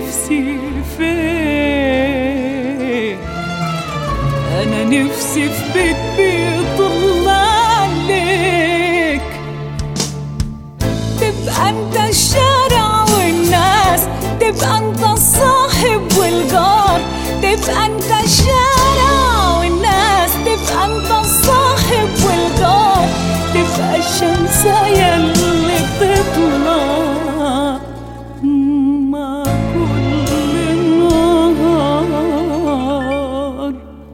نفسي فين انا نفسي في بيت بيطل عليك تبقى انت الشارع والناس تبقى انت الصاحب والجار تبقى انت الشارع والناس تبقى انت الصاحب والجار تبقى الشمسية اللي بتطلع مع كل نهار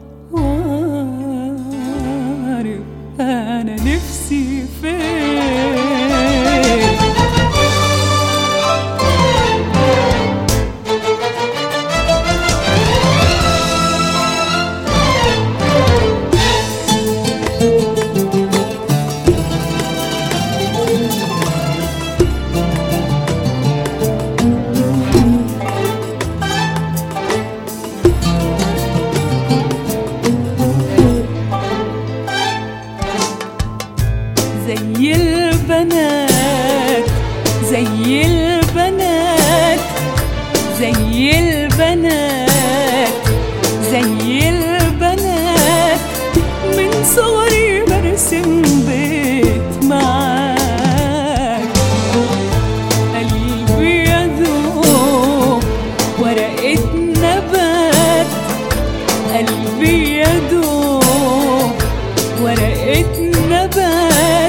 وعارف انا نفسي فين زي البنات زي البنات زي البنات زي البنات من صغري برسم بيت معاك قلبي يدوب ورقة نبات قلبي يدوب ورقة نبات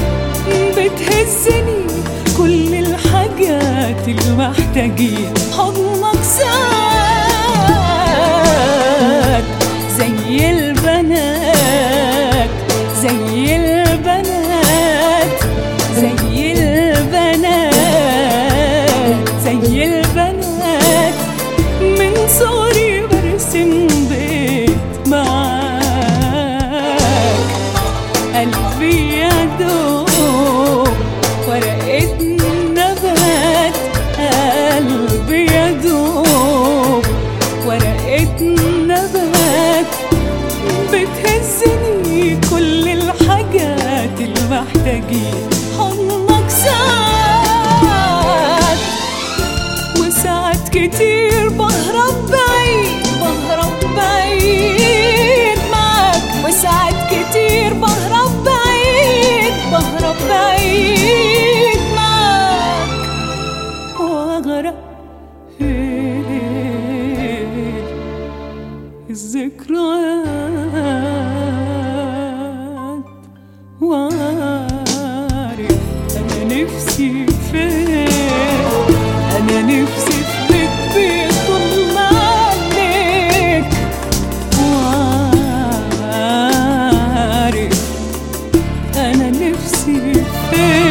بتهزني كل الحاجات اللي محتاجين حضنك ساعات زي البنات زي البنات زي البنات زي البنات من صغري برسم بيت معاك قلبي يدوب ورقة نبات قلبي يدوب ورقة نبات بتهزني كل الحاجات اللي محتاجين حضنك ساعات وساعات كتير بهرب بعيد بهرب بعيد معاك وساعات كتير بهرب بعيد بهرب بعيد معاك واغرق في ليل الذكريات وعارف انا نفسي فين انا نفسي في بيت بيطل عليك وعارف انا نفسي فين